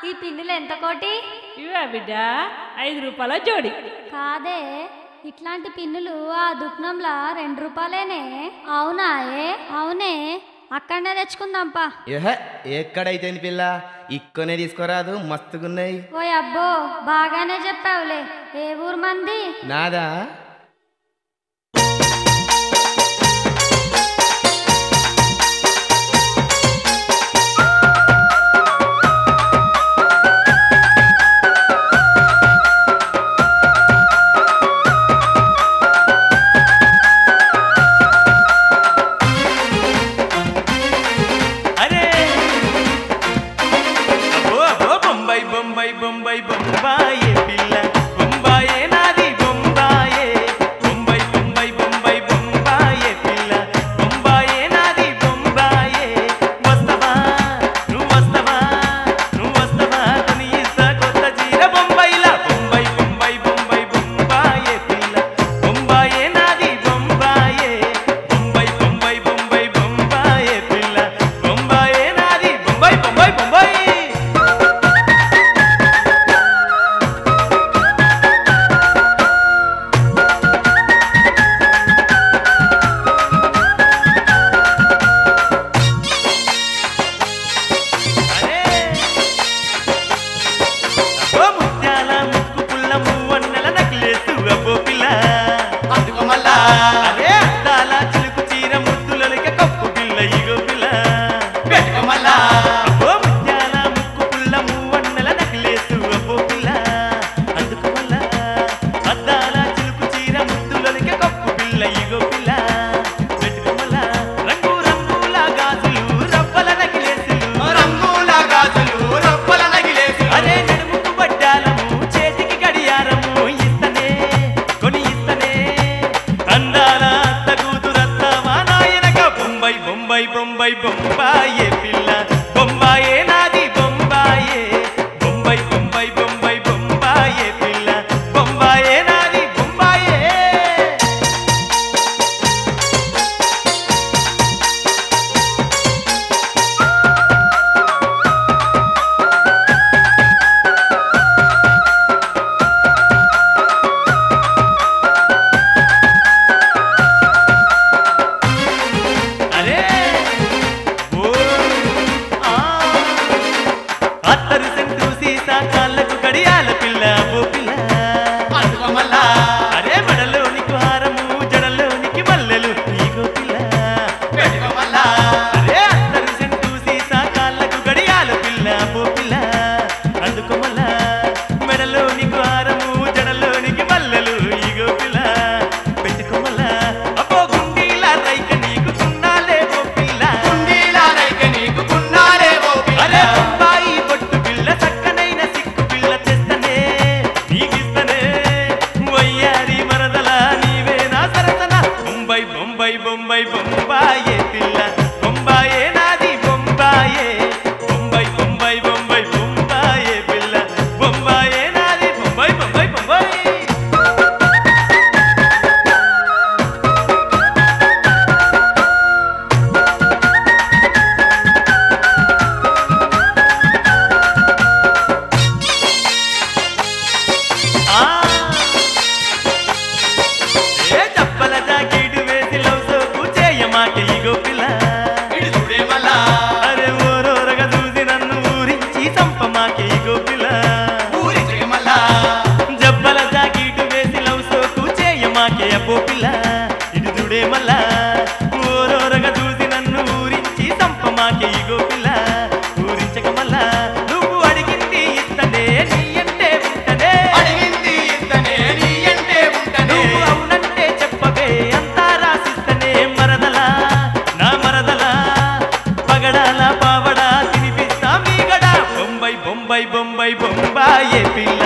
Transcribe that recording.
ఈ పిన్నులు ఎంత కోటి ఇవే బిడ్డ ఐదు రూపాయల జోడి కాదే ఇట్లాంటి పిన్నులు ఆ దుకాణంలా రెండు రూపాయలేనే అవునా ఏ అవునే అక్కడనే తెచ్చుకుందాంపా ఏహే ఎక్కడైతే పిల్ల ఇక్కనే తీసుకోరాదు మస్తుగున్నాయి ఓయ్ అబ్బో బాగానే చెప్పావులే ఏ ఊరు మంది నాదా అరే అబ్బో అబ్బో బొంబాయి బొంబాయి బొంబాయి బొంబాయే పిల్ల బొంబాయే నాది బొంబాయే బొంబాయి బొంబాయి బొంబాయి బొంబాయే పిల్ల బొంబాయే నాది బొంబాయే వస్తవా నువ్వు వస్తవా నువ్వు వస్తవా కొని ఇస్తా కొత్త చీర బొంబాయిలా బొంబాయి బొంబాయి బొంబాయి బొంబాయే పిల్ల బొంబాయే నాది బొంబాయే బొంబాయి బొంబాయి బొంబాయి బొంబాయే పిల్ల బొంబాయే నాది బొంబాయి బొంబాయి బొంబాయి అరే అబ్బో ముత్యాల ముక్కు పుల్ల మువ్వన్నెల నక్లేసు అబ్బో పిల్ల అందుకో మళ్ళా అరే అద్దాల చిలుకు చీర ముద్దులలిక కప్పు పిల్ల ఇగో పిల్ల పెట్టుకో మళ్ళా అబ్బో ముత్యాల ముక్కు పుల్ల మువ్వన్నెల నక్లేసు అబ్బో పిల్ల అందుకో మళ్ళా అద్దాల చిలుకు చీర ముద్దులలిక కప్పు పిల్ల ఇగో పిల్ల పెట్టుకో మళ్ళా రంగు రంగుల గాజులు రవ్వల నకిలేసులు రంగుల గాజులు రవ్వల నకిలేసులు అరే నడుముకు వడ్డాలము చేతికి గడియారము ఇస్తనే కొని ఇస్తనే అందాల అత్త కూతురత్తమా నాయనక బొంబాయి బొంబాయి బొంబాయి బొంబాయే పిల్ల బొంబాయే నాది బొంబాయే బొంబాయి బొంబాయి బొంబాయి బొంబాయే పిల్ల బొంబాయే నాది బొంబాయే అరే ఓ ఆ అత్తరు సెంటు సీసా కాళ్ళకు గడియాల పిల్ల ఓ పిల్ల అరే మెడలోనికి హారము జడలోనికి మల్లెలు నీగో పిల్ల అరే అత్తరు సెంటు సీసా కాళ్ళకు గడియాల పిల్ల ఓ పిల్ల అందుకో మళ్ళా మెడలోనికి హారము జడలోనికి మల్లెలు ఈగో పిల్ల పెట్టుకో మళ్ళా అబ్బో గుండీల రైక నీకు చున్నాలే ఓ పిల్ల అరే బొంబాయి బొట్టు పిల్ల చక్కనైన సిక్కు పిల్ల తెస్తనే నీకిస్తనే వయ్యారి మరదల నీవే నా సరసన బొంబాయి బొంబాయి బొంబాయి బొంబాయే పిల్ల బొంబాయే నాది బొంబాయే బొంబాయి బొంబాయి బొంబాయి బొంబాయే పిల్ల బొంబాయే నాది బొంబాయి బొంబాయి బొంబాయి ఆ ఏ చప్పల జాకీటు వేసి లవ్ సోపు చేయమాక ఇగో పిల్ల అరే ఓరోరగా చూసి నన్ను ఊరించి చంపమాక ఇగో పిల్ల జబ్బల జాకీటు వేసి లవ్ సోకు చేయమాకే అబ్బో పిల్ల ఇటు చూడే మళ్ళా ఓరోరగా చూసి నన్ను ఊరించి చంపమాకే ఇగో పిల్ల ఊరించక మళ్ళా నువ్వు అడిగింది ఇస్తనే నీ అంటే ఉంటనే నువ్వు అవునంటే చెప్పవే అంతా రాసిస్తనే మరదలా నా మరదలా పగడాల పావడా తినిపిస్తా మీగడ బొంబాయి బొంబాయి బొంబాయి బొంబాయే పిల్ల